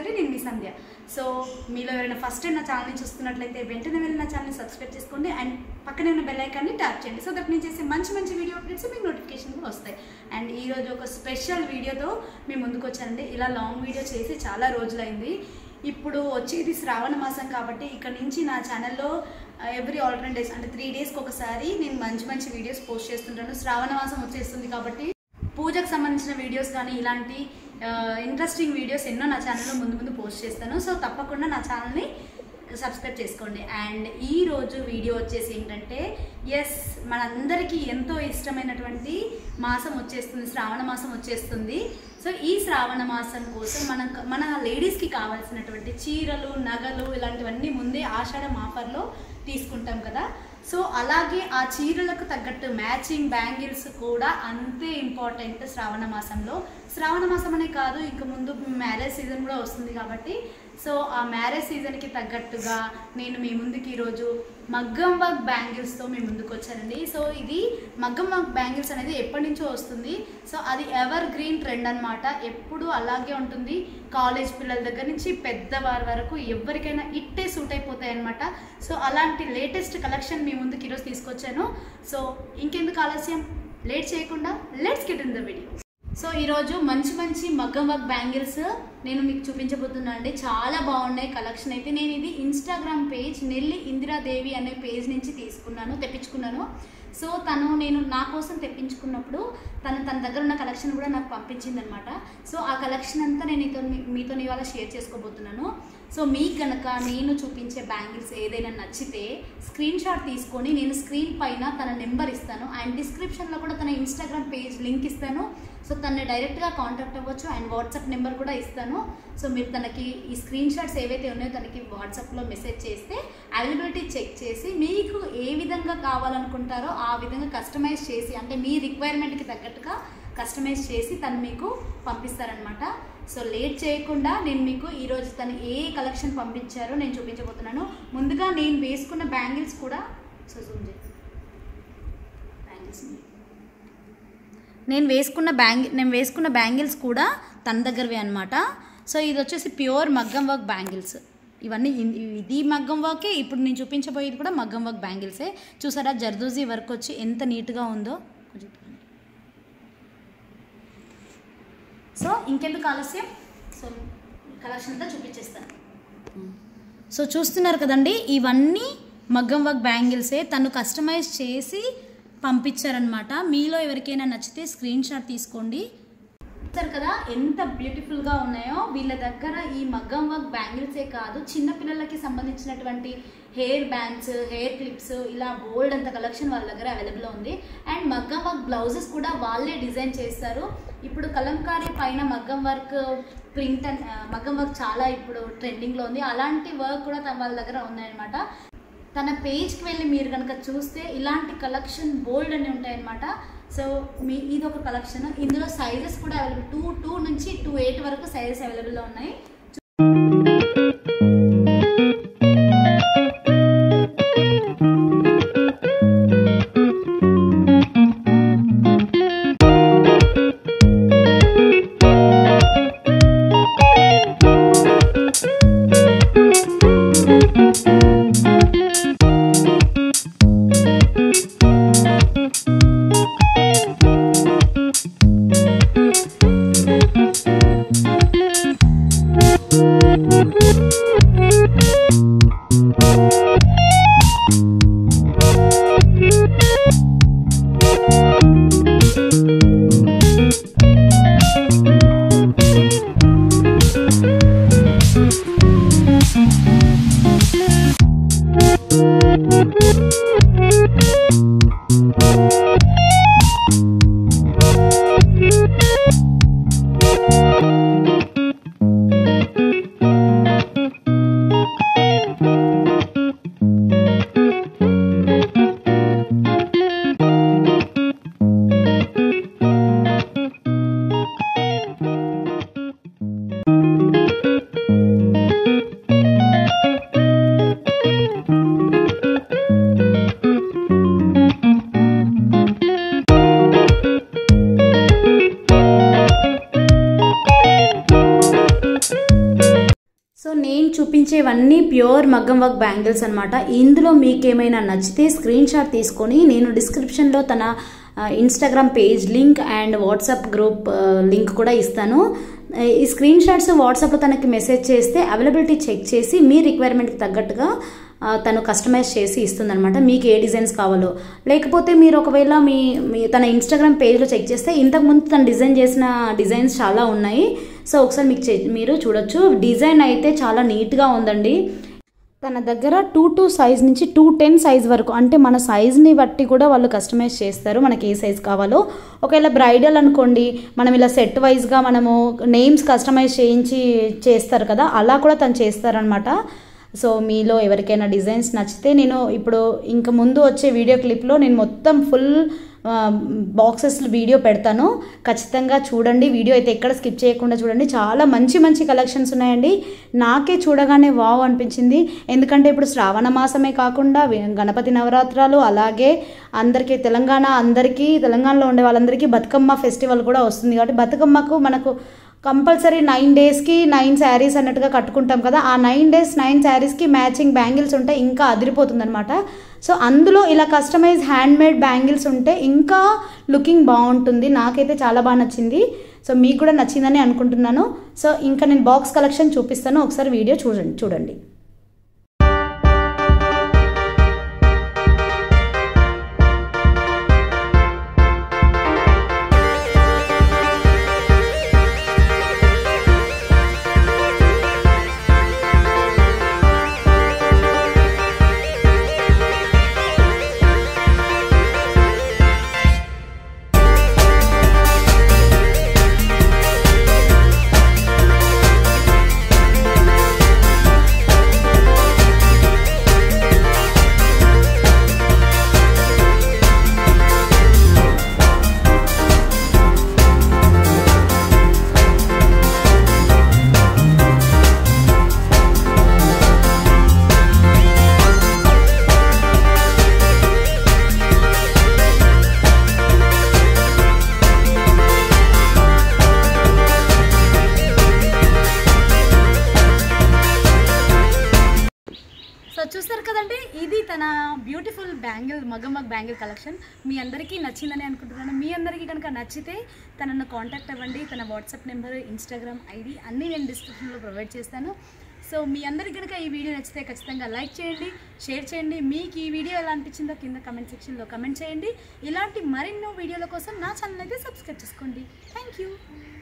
రాజేశ్వరి నేను మీ సంధ్య సో మీలో ఎవరైనా ఫస్ట్ టైం నా ఛానల్ని చూస్తున్నట్లయితే వెంటనే వెళ్ళి నా ఛానల్ని సబ్స్క్రైబ్ చేసుకోండి అండ్ పక్కనే ఉన్న బెల్ ఐకాన్ని ట్యాప్ చేయండి సో దట్ నేను చేసే మంచి మంచి వీడియో అప్డేట్స్ మీకు నోటిఫికేషన్ కూడా వస్తాయి అండ్ ఈ రోజు ఒక స్పెషల్ వీడియోతో మీ ముందుకు వచ్చానండి ఇలా లాంగ్ వీడియో చేసి చాలా రోజులైంది ఇప్పుడు వచ్చేది శ్రావణ మాసం కాబట్టి ఇక్కడ నుంచి నా ఛానల్లో ఎవ్రీ ఆల్టర్నేట్ డేస్ అంటే త్రీ డేస్కి ఒకసారి నేను మంచి మంచి వీడియోస్ పోస్ట్ చేస్తుంటాను శ్రావణ మాసం వచ్చేస్తుంది కాబట్టి పూజకు సంబంధించిన వీడియోస్ కానీ ఇలాంటి ఇంట్రెస్టింగ్ వీడియోస్ ఎన్నో నా ఛానల్లో ముందు ముందు పోస్ట్ చేస్తాను సో తప్పకుండా నా ఛానల్ని సబ్స్క్రైబ్ చేసుకోండి అండ్ ఈ రోజు వీడియో వచ్చేసి ఏంటంటే ఎస్ మనందరికీ ఎంతో ఇష్టమైనటువంటి మాసం వచ్చేస్తుంది శ్రావణ మాసం వచ్చేస్తుంది సో ఈ శ్రావణ మాసం కోసం మనం మన లేడీస్కి కావాల్సినటువంటి చీరలు నగలు ఇలాంటివన్నీ ముందే ఆషాఢం ఆఫర్లో తీసుకుంటాం కదా సో అలాగే ఆ చీరలకు తగ్గట్టు మ్యాచింగ్ బ్యాంగిల్స్ కూడా అంతే ఇంపార్టెంట్ శ్రావణ మాసంలో శ్రావణ మాసం అనే కాదు ఇంక ముందు మ్యారేజ్ సీజన్ కూడా వస్తుంది కాబట్టి సో ఆ మ్యారేజ్ సీజన్కి తగ్గట్టుగా నేను మీ ముందుకి ఈరోజు మగ్గం వర్క్ బ్యాంగిల్స్తో మీ ముందుకు వచ్చానండి సో ఇది మగ్గం వర్క్ బ్యాంగిల్స్ అనేది ఎప్పటి నుంచో వస్తుంది సో అది ఎవర్ గ్రీన్ ట్రెండ్ అనమాట ఎప్పుడు అలాగే ఉంటుంది కాలేజ్ పిల్లల దగ్గర నుంచి పెద్దవారి వరకు ఎవరికైనా ఇట్టే సూట్ అయిపోతాయి అనమాట సో అలాంటి లేటెస్ట్ కలెక్షన్ మీ ముందుకు ఈరోజు తీసుకొచ్చాను సో ఇంకెందుకు ఆలస్యం లేట్ చేయకుండా let's get in the video so ఈరోజు మంచి మంచి మగ్గం వర్క్ బ్యాంగిల్స్ నేను మీకు చూపించబోతున్నాను అండి చాలా బాగున్నాయి కలెక్షన్ అయితే నేను ఇది ఇన్స్టాగ్రామ్ పేజ్ నెల్లి ఇందిరాదేవి అనే పేజ్ నుంచి తీసుకున్నాను తెప్పించుకున్నాను సో తను నేను నా కోసం తెప్పించుకున్నప్పుడు తను తన దగ్గర ఉన్న కలెక్షన్ కూడా నాకు పంపించింది అనమాట సో ఆ కలెక్షన్ అంతా నేను మీతో మీతో ఇవాళ షేర్ చేసుకోబోతున్నాను సో మీకు కనుక నేను చూపించే బ్యాంగిల్స్ ఏదైనా నచ్చితే స్క్రీన్ షాట్ తీసుకొని నేను స్క్రీన్ పైన తన నెంబర్ ఇస్తాను అండ్ డిస్క్రిప్షన్లో కూడా తన ఇన్స్టాగ్రామ్ పేజ్ లింక్ ఇస్తాను సో తనని డైరెక్ట్గా కాంటాక్ట్ అవ్వచ్చు అండ్ వాట్సాప్ నెంబర్ కూడా ఇస్తాను సో మీరు తనకి ఈ స్క్రీన్ షాట్స్ ఏవైతే ఉన్నాయో తనకి వాట్సాప్లో మెసేజ్ చేస్తే అవైలబిలిటీ చెక్ చేసి మీకు ఏ విధంగా కావాలనుకుంటారో ఆ విధంగా కస్టమైజ్ చేసి అంటే మీ రిక్వైర్మెంట్కి తగ్గట్టుగా కస్టమైజ్ చేసి తను మీకు పంపిస్తారనమాట సో లేట్ చేయకుండా నేను మీకు ఈరోజు తను ఏ కలెక్షన్ పంపించారో నేను చూపించబోతున్నాను ముందుగా నేను వేసుకున్న బ్యాంగిల్స్ కూడా సో జూమ్ చేసి బ్యాంగిల్స్ నేను వేసుకున్న బ్యాంగి నేను వేసుకున్న బ్యాంగిల్స్ కూడా తన దగ్గరవే అనమాట సో ఇది వచ్చేసి ప్యూర్ మగ్గం వర్క్ బ్యాంగిల్స్ ఇవన్నీ ఇన్- ఇది మగ్గం వర్కే ఇప్పుడు నేను చూపించబోయేది కూడా మగ్గం వర్క్ బ్యాంగిల్సే చూసారా జర్దోజీ వర్క్ వచ్చి ఎంత నీట్గా ఉందో కొంచెం చూడండి. సో ఇంకెందుకు ఆలస్యం సో కలెక్షన్ అంతా చూపించేస్తాను సో చూస్తున్నారు కదండి ఇవన్నీ మగ్గం వర్క్ బ్యాంగిల్సే తను కస్టమైజ్ చేసి పంపించారనమాట మీలో ఎవరికైనా నచ్చితే స్క్రీన్ షాట్ తీసుకోండి చూస్తారు కదా ఎంత బ్యూటిఫుల్గా ఉన్నాయో వీళ్ళ దగ్గర ఈ మగ్గం వర్క్ బ్యాంగిల్సే కాదు చిన్న పిల్లలకి సంబంధించినటువంటి హెయిర్ బ్యాండ్స్ హెయిర్ క్లిప్స్ ఇలా బోల్డ్ అంత కలెక్షన్ వాళ్ళ దగ్గర అవైలబుల్ ఉంది అండ్ మగ్గం వర్క్ బ్లౌజెస్ కూడా వాళ్ళే డిజైన్ చేస్తారు ఇప్పుడు కలంకారీ పైన మగ్గం వర్క్ ప్రింట్ అండ్ ఆ, మగ్గం వర్క్ చాలా ఇప్పుడు ట్రెండింగ్లో ఉంది అలాంటి వర్క్ కూడా తన వాళ్ళ దగ్గర ఉన్నాయన్నమాట తన పేజ్కి వెళ్ళి మీరు కనుక చూస్తే ఇలాంటి కలెక్షన్ బోల్డ్ అని ఉంటాయన్నమాట సో మీ ఇది ఒక కలెక్షన్ ఇందులో సైజెస్ కూడా అవైలబుల్ టూ టూ నుంచి టూ ఎయిట్ వరకు సైజెస్ అవైలబుల్లో ఉన్నాయి సో నేను చూపించేవన్నీ ప్యూర్ మగ్గం వర్క్ బ్యాంగిల్స్ అనమాట ఇందులో మీకు ఏమైనా నచ్చితే స్క్రీన్ షాట్ తీసుకొని నేను డిస్క్రిప్షన్లో తన Instagram page link and WhatsApp group link కూడా ఇస్తాను ఈ స్క్రీన్ షాట్స్ వాట్సాప్లో తనకి మెసేజ్ చేస్తే అవైలబిలిటీ చెక్ చేసి మీ రిక్వైర్మెంట్కి తగ్గట్టుగా ఆ, తను కస్టమైజ్ చేసి ఇస్తుందన్నమాట మీకు ఏ డిజైన్స్ కావాలో లేకపోతే మీరు ఒకవేళ మీ మీ తన ఇన్స్టాగ్రామ్ పేజ్లో చెక్ చేస్తే ఇంతకుముందు తను డిజైన్ చేసిన డిజైన్స్ చాలా ఉన్నాయి సో ఒకసారి మీకు చె- మీరు చూడొచ్చు డిజైన్ అయితే చాలా నీట్గా ఉందండి తన దగ్గర టూ టూ సైజ్ నుంచి టూ టెన్ సైజ్ వరకు అంటే మన సైజ్ని బట్టి కూడా వాళ్ళు కస్టమైజ్ చేస్తారు మనకి ఏ సైజ్ కావాలో ఒకవేళ బ్రైడల్ అనుకోండి మనం ఇలా సెట్ వైజ్గా మనము నేమ్స్ కస్టమైజ్ చేయించి చేస్తారు కదా అలా కూడా తను చేస్తారనమాట సో మీలో ఎవరికైనా డిజైన్స్ నచ్చితే నేను ఇప్పుడు ఇంక ముందు వచ్చే వీడియో క్లిప్లో నేను మొత్తం ఫుల్ బాక్సెస్ వీడియో పెడతాను ఖచ్చితంగా చూడండి వీడియో అయితే ఎక్కడ స్కిప్ చేయకుండా చూడండి చాలా మంచి మంచి కలెక్షన్స్ ఉన్నాయండి నాకే చూడగానే వావ్ అనిపించింది ఎందుకంటే ఇప్పుడు శ్రావణ మాసమే కాకుండా వి- గణపతి నవరాత్రాలు అలాగే అందరికీ తెలంగాణ అందరికీ తెలంగాణలో ఉండే వాళ్ళందరికీ బతుకమ్మ ఫెస్టివల్ కూడా వస్తుంది కాబట్టి బతుకమ్మకు మనకు కంపల్సరీ నైన్ డేస్కి నైన్ శారీస్ అన్నట్టుగా కట్టుకుంటాం కదా ఆ నైన్ డేస్ నైన్ శారీస్కి మ్యాచింగ్ బ్యాంగిల్స్ ఉంటే ఇంకా అదిరిపోతుంది అనమాట సో అందులో ఇలా కస్టమైజ్ హ్యాండ్ మేడ్ బ్యాంగిల్స్ ఉంటే ఇంకా లుకింగ్ బాగుంటుంది నాకైతే చాలా బాగా నచ్చింది సో మీకు కూడా నచ్చిందని అనుకుంటున్నాను సో ఇంకా నేను బాక్స్ కలెక్షన్ చూపిస్తాను ఒకసారి వీడియో చూడండి చూడండి సో చూస్తారు కదండి ఇది తన బ్యూటిఫుల్ బ్యాంగిల్ మగమగ్ బ్యాంగిల్ కలెక్షన్ మీ అందరికీ నచ్చిందని అనుకుంటున్నాను మీ అందరికీ కనుక నచ్చితే తనను కాంటాక్ట్ అవ్వండి తన వాట్సాప్ నెంబర్ ఇన్స్టాగ్రామ్ ఐడి అన్నీ నేను డిస్క్రిప్షన్లో ప్రొవైడ్ చేస్తాను సో మీ అందరికీ కనుక ఈ వీడియో నచ్చితే ఖచ్చితంగా లైక్ చేయండి షేర్ చేయండి మీకు ఈ వీడియో ఎలా అనిపించిందో కింద కమెంట్ సెక్షన్లో కమెంట్ చేయండి ఇలాంటి మరెన్నో వీడియోల కోసం నా ఛానల్ అయితే సబ్స్క్రైబ్ చేసుకోండి థ్యాంక్ యూ